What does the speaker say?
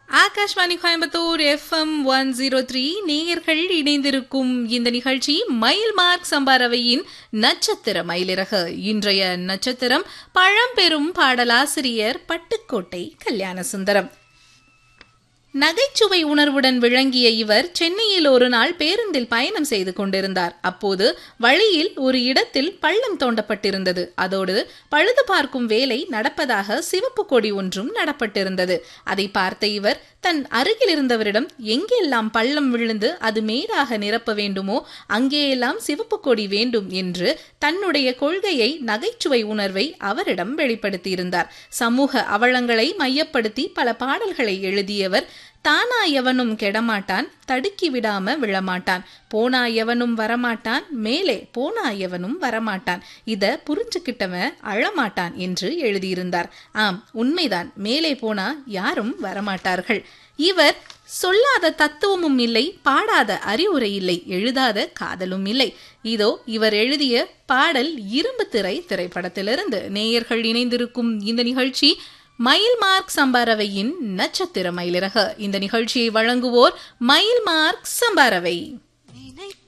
Akashvani Coimbatore FM one zero three நேயர்கள் இணைந்திருக்கும் இந்த நிகழ்ச்சி மயில் மார்க் சம்பாரவையின் நட்சத்திர மயிலிறகு இன்றைய நட்சத்திரம் பழம்பெரும் பாடலாசிரியர் பட்டுக்கோட்டை கல்யாண சுந்தரம் நகைச்சுவை உணர்வுடன் விளங்கிய இவர் சென்னையில் ஒரு நாள் பேருந்தில் பயணம் செய்து கொண்டிருந்தார் அப்போது வழியில் ஒரு இடத்தில் பள்ளம் தோண்டப்பட்டிருந்தது அதோடு பழுது பார்க்கும் வேலை நடப்பதாக சிவப்பு கொடி ஒன்றும் நடப்பட்டிருந்தது அதை பார்த்த இவர் தன் அருகில் இருந்தவரிடம் எங்கெல்லாம் பள்ளம் விழுந்து அது மேடாக நிரப்ப வேண்டுமோ அங்கேயெல்லாம் சிவப்பு கொடி வேண்டும் என்று தன்னுடைய கொள்கையை நகைச்சுவை உணர்வை அவரிடம் வெளிப்படுத்தியிருந்தார் சமூக அவலங்களை மையப்படுத்தி பல பாடல்களை எழுதியவர் தானா எவனும் கெடமாட்டான் தடுக்கி விடாம விழமாட்டான் போனா எவனும் வரமாட்டான் மேலே போனா எவனும் வரமாட்டான் இத புரிஞ்சுக்கிட்டவன் அழமாட்டான் என்று எழுதியிருந்தார் ஆம் உண்மைதான் மேலே போனா யாரும் வரமாட்டார்கள் இவர் சொல்லாத தத்துவமும் இல்லை பாடாத அறிவுரை இல்லை எழுதாத காதலும் இல்லை இதோ இவர் எழுதிய பாடல் இரும்பு திரை திரைப்படத்திலிருந்து நேயர்கள் இணைந்திருக்கும் இந்த நிகழ்ச்சி மயில் மார்க் சம்பாரவையின் நட்சத்திர மயிலிறகு இந்த நிகழ்ச்சியை வழங்குவோர் மயில் மார்க் சம்பாரவை நினைத்த